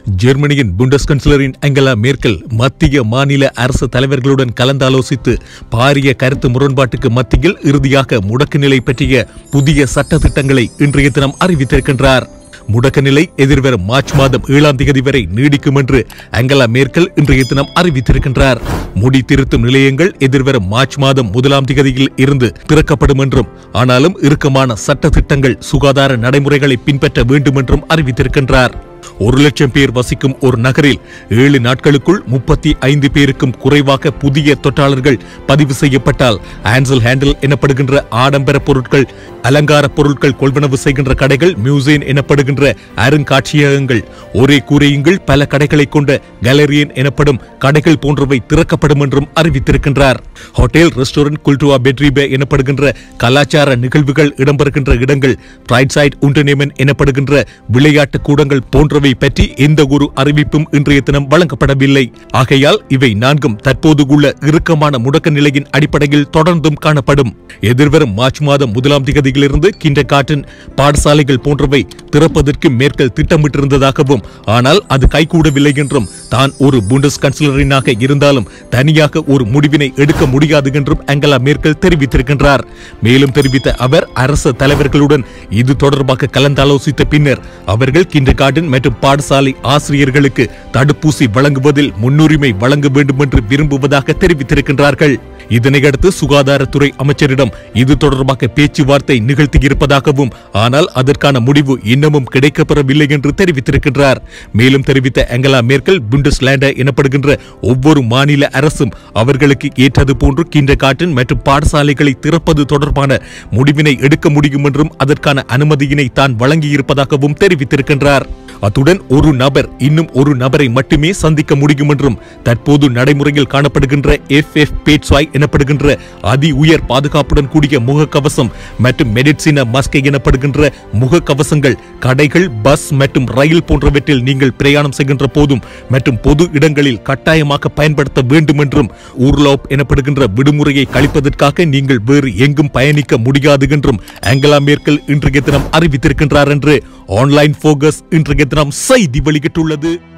ஜெர்மனியின் புண்டஸ் கன்சலரின் அங்கலா மேர்க்கல் மத்திய மாநில அரசு தலைவர்களுடன் கலந்தாலோசித்து பாரிய கருத்து முரண்பாட்டுக்கு மத்தியில் இறுதியாக முடக்கு நிலை பற்றிய புதிய சட்ட திட்டங்களை இன்றைய தினம் அறிவித்திருக்கின்றார் முடக்க நிலை எதிர்வரும் மார்ச் மாதம் ஏழாம் தேதி வரை நீடிக்கும் என்று அங்கலா மேர்க்கல் இன்றைய தினம் அறிவித்திருக்கின்றார் முடி திருத்தும் நிலையங்கள் எதிர்வரும் மார்ச் மாதம் முதலாம் தேதியில் இருந்து திறக்கப்படும் என்றும் ஆனாலும் இறுக்கமான சட்ட திட்டங்கள் சுகாதார நடைமுறைகளை பின்பற்ற வேண்டும் என்றும் அறிவித்திருக்கின்றார் ஒரு லட்சம் பேர் வசிக்கும் ஒரு நகரில் ஏழு நாட்களுக்குள் முப்பத்தி ஐந்து பேருக்கும் குறைவாக புதிய தொற்றாளர்கள் பதிவு செய்யப்பட்டால் ஆன்சல் ஹேண்டில் எனப்படுகின்ற ஆடம்பர பொருட்கள் அலங்கார பொருட்கள் கொள்வனவு செய்கின்ற கடைகள் மியூசியம் எனப்படுகின்ற அருங்காட்சியகங்கள் ஒரே கூரையுங்கள் பல கடைகளை கொண்ட கேலரியன் எனப்படும் கடைகள் போன்றவை திறக்கப்படும் என்றும் அறிவித்திருக்கின்றார் ஹோட்டல் ரெஸ்டாரண்ட் குல்டுவா பெட்ரிபே எனப்படுகின்ற கலாச்சார நிகழ்வுகள் இடம்பெறுகின்ற இடங்கள் பிரைட் சைட் உண்டர்நேமன் எனப்படுகின்ற விளையாட்டு கூடங்கள் போன்றவை பற்றி எந்த ஒரு அறிவிப்பும் இன்றைய தினம் வழங்கப்படவில்லை ஆகையால் இவை நான்கும் தற்போது உள்ள இறுக்கமான முடக்க நிலையின் அடிப்படையில் தொடர்ந்தும் காணப்படும் எதிர்வரும் மார்ச் மாதம் முதலாம் திகதியிலிருந்து கிண்டர் கார்டன் பாடசாலைகள் போன்றவை திறப்பதற்கு மேற்கல் திட்டமிட்டிருந்ததாகவும் ஆனால் அது கைகூடவில்லை என்றும் தான் ஒரு புண்டஸ் கன்சிலரினாக இருந்தாலும் தனியாக ஒரு முடிவினை எடுக்க முடியாது என்றும் அங்கலா மேர்க்கல் தெரிவித்திருக்கின்றார் மேலும் தெரிவித்த அவர் அரசு தலைவர்களுடன் இது தொடர்பாக கலந்தாலோசித்த பின்னர் அவர்கள் கிண்டர் கார்டன் மற்றும் பாடசாலை ஆசிரியர்களுக்கு தடுப்பூசி வழங்குவதில் முன்னுரிமை வழங்க வேண்டும் என்று விரும்புவதாக தெரிவித்திருக்கின்றார்கள் இதனையடுத்து சுகாதாரத்துறை அமைச்சரிடம் இது தொடர்பாக பேச்சுவார்த்தை நிகழ்த்தியிருப்பதாகவும் ஆனால் அதற்கான முடிவு இன்னமும் கிடைக்கப்பெறவில்லை என்று தெரிவித்திருக்கின்றார் மேலும் தெரிவித்த அங்கலா மேர்க்கல் புண்டஸ்லேண்டர் எனப்படுகின்ற ஒவ்வொரு மாநில அரசும் அவர்களுக்கு ஏற்றது போன்று கிண்ட காட்டன் மற்றும் பாடசாலைகளை திறப்பது தொடர்பான முடிவினை எடுக்க முடியும் என்றும் அதற்கான அனுமதியினை தான் வழங்கியிருப்பதாகவும் தெரிவித்திருக்கின்றார் அத்துடன் ஒரு நபர் இன்னும் ஒரு நபரை மட்டுமே சந்திக்க முடியும் என்றும் தற்போது நடைமுறையில் காணப்படுகின்ற எஃப் எஃப் பேட்ஸ்வாய் எனப்படுகின்ற அதி உயர் பாதுகாப்புடன் கூடிய முகக்கவசம் மற்றும் மெடிசின மஸ்கை எனப்படுகின்ற முகக்கவசங்கள் கடைகள் பஸ் மற்றும் ரயில் போன்றவற்றில் நீங்கள் பிரயாணம் செய்கின்ற போதும் மற்றும் பொது இடங்களில் கட்டாயமாக பயன்படுத்த வேண்டும் என்றும் ஊர்லோப் எனப்படுகின்ற விடுமுறையை கழிப்பதற்காக நீங்கள் வேறு எங்கும் பயணிக்க முடியாது என்றும் ஆங்கலா மேர்க்கல் இன்றைய தினம் அறிவித்திருக்கின்றார் என்று ஆன்லைன் போகஸ் இன்றைய தினம் செய்தி வெளியிட்டுள்ளது